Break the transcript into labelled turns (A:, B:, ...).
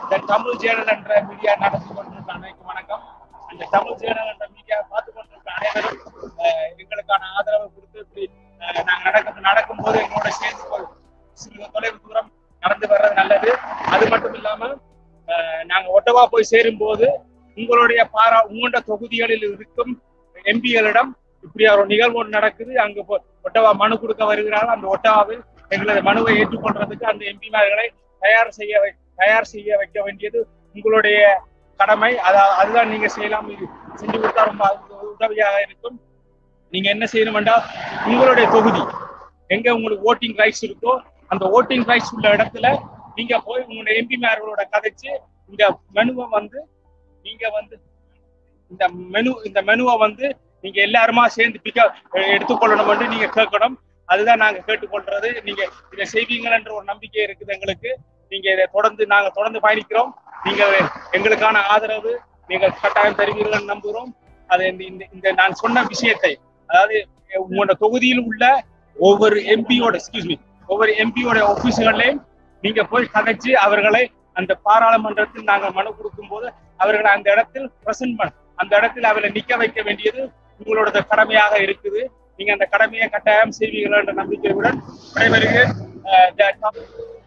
A: இந்த தமிழ் சேனல் என்ற மீடியா நடத்தி கொண்டிருக்க அனைவருக்கும் வணக்கம் அந்த தமிழ் சேனல் என்ற மீடியா பார்த்து கொண்டிருக்க அனைவரும் அஹ், எங்களுக்கான ஆதரவு கொடுத்து இப்படி அஹ், நாங்க நடக்க நடக்கும்போது எங்களோட சேர்ந்து ஒரு சிறிது தொலைவு தூரம் நடந்து வர்றது நல்லது அது மட்டும் இல்லாம அஹ், நாங்க ஒட்டவா போய் சேரும் போது உங்களுடைய பாரா உங்களோட தொகுதிகளில் இருக்கும் எம்பிகளிடம் இப்படி ஒரு நிகழ்வு ஒன்று நடக்குது அங்க போ- ஒட்டவா மனு கொடுக்க வருகிறார்கள் அந்த ஒட்டவாவில் எங்களது மனுவை ஏற்றுக்கொள்றதுக்கு அந்த எம்பிமார்களை தயார் செய்ய வை- தயார் செய்ய வைக்க வேண்டியது உங்களுடைய கடமை அதா அதுதான் நீங்க செய்யலாம் இது செஞ்சு கொடுத்தா ரொம்ப அது உதவியாக இருக்கும் நீங்க என்ன செய்யணும் என்றால் உங்களுடைய தொகுதி எங்க உங்களுக்கு ஓட்டிங் ரைட்ஸ் இருக்கோ அந்த ஓட்டிங் ரைட்ஸ் உள்ள இடத்துல நீங்க போய் உங்களுடைய எம்பிமார்களோட கதைச்சு இந்த மெனுவை வந்து நீங்க வந்து இந்த மெனு இந்த மெனுவை வந்து நீங்க எல்லாருமா சேர்ந்து பிக்க எடுத்துக்கொள்ளணும் என்று நீங்க கேட்கணும் அதுதான் நாங்க கேட்டுக்கொள்றது நீங்க இதை செய்வீங்கள் என்ற ஒரு நம்பிக்கை இருக்குது எங்களுக்கு நீங்க இதை தொடர்ந்து நாங்க தொடர்ந்து பயணிக்கிறோம் நீங்க எங்களுக்கான ஆதரவு நீங்கள் கட்டாயம் தருவீர்கள் நம்புகிறோம் அது இந்த இந்த இந்த நான் சொன்ன விஷயத்தை அதாவது உங்களோட தொகுதியில் உள்ள ஒவ்வொரு எம்பியோட எக்ஸ்கியூஸ் மீ ஒவ்வொரு எம்பியோட ஆபீஸ்களையும் நீங்க போய் கதைச்சு அவர்களை அந்த பாராளுமன்றத்தில் நாங்கள் மனு கொடுக்கும் போது அவர்களை அந்த இடத்தில் பிரசன்ட் பண்ண அந்த இடத்தில் அவர்களை நிக்க வைக்க வேண்டியது உங்களோட கடமையாக இருக்குது நீங்க அந்த கடமையை கட்டாயம் செய்வீர்கள் என்ற நம்பிக்கையுடன் விடைபெறுகிறேன் அஹ்,